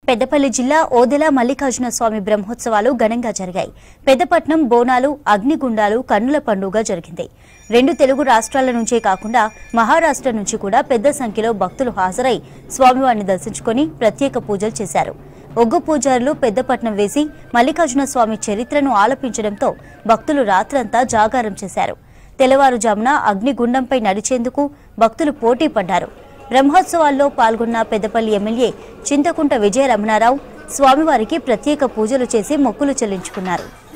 పెద్దపల్లి జిల్లా ఓదెల మల్లికార్జున స్వామి బ్రహ్మోత్సవాలు ఘనంగా జరిగాయి పెద్దపట్నం బోనాలు అగ్నిగుండాలు కన్నుల పండుగ జరిగింది రెండు తెలుగు రాష్ట్రాల నుంచే కాకుండా మహారాష్ట్ర నుంచి కూడా పెద్ద సంఖ్యలో భక్తులు హాజరై స్వామివారిని దర్శించుకొని ప్రత్యేక పూజలు చేశారు ఒగ్గు పూజారులు పెద్దపట్నం వేసి మల్లికార్జున స్వామి చరిత్రను ఆలపించడంతో భక్తులు రాత్రంతా జాగారం చేశారు తెల్లవారుజామున అగ్నిగుండంపై నడిచేందుకు భక్తులు పోటీ పడ్డారు బ్రహ్మోత్సవాల్లో పాల్గొన్న పెద్దపల్లి ఎమ్మెల్యే చింతకుంట విజయ రమణారావు స్వామివారికి ప్రత్యేక పూజలు చేసి మొక్కులు చెల్లించుకున్నారు